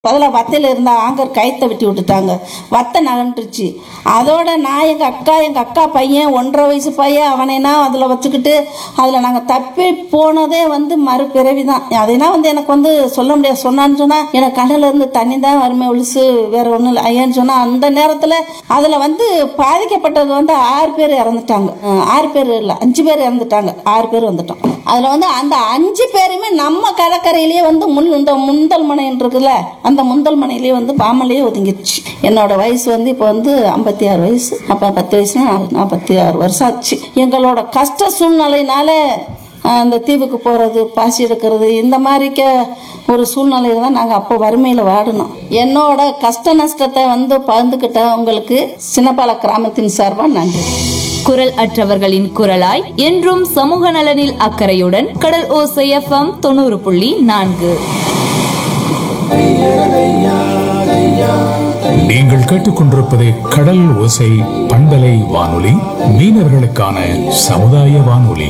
அதில் வத்தையில் இருந்த ஆங்கர் கயத்தை வெட்டி விட்டுட்டாங்க வத்தை நகண்டுருச்சு அதோட நான் எங்கள் அக்கா எங்கள் அக்கா பையன் ஒன்றரை வயசு பையன் அவனைனா அதில் வச்சுக்கிட்டு அதில் நாங்கள் தப்பி போனதே வந்து மறுபிறவி தான் அதைனா வந்து எனக்கு வந்து சொல்ல முடியாது சொன்னான்னு சொன்னால் எனக்கு கண்ணில் இருந்து தண்ணி தான் வருமே ஒழிச்சு வேற ஒன்றும் இல்லை ஐயான்னு சொன்னால் அந்த நேரத்தில் அதில் வந்து பாதிக்கப்பட்டது வந்து ஆறு பேர் இறந்துட்டாங்க அஹ் ஆறு பேர் இல்லை அஞ்சு பேர் இறந்துட்டாங்க ஆறு பேர் வந்துட்டோம் அதில் வந்து அந்த அஞ்சு பேருமே நம்ம கடற்கரையிலேயே வந்து முன் இந்த முந்தல் மனைன்னு இருக்குல்ல அந்த முந்தல் மனையிலேயே வந்து பாமலையே ஒதுங்கிடுச்சு என்னோட வயசு வந்து இப்போ வந்து ஐம்பத்தி ஆறு வயசு அப்போ பத்து வயசுனா நாற்பத்தி ஆறு வருஷம் ஆச்சு எங்களோட கஷ்ட சூழ்நிலையினால அஹ், அந்த தீவுக்கு போகிறது பாசி எடுக்கிறது இந்த மாதிரிக்க ஒரு சூழ்நிலையில தான் நாங்கள் அப்போ வறுமையில் வாடினோம் என்னோட கஷ்ட நஷ்டத்தை வந்து பகிர்ந்துக்கிட்ட உங்களுக்கு சின்னப்பால கிராமத்தின் சார்பாக நன்றி குரல் அற்றவர்களின் குரலாய் என்றும் சமூக நலனில் அக்கறையுடன் கடல் ஓசை எஃப்எம் தொண்ணூறு புள்ளி நான்கு நீங்கள் கேட்டுக்கொண்டிருப்பது கடல் ஓசை பண்பலை வானொலி மீனவர்களுக்கான சமுதாய வானொலி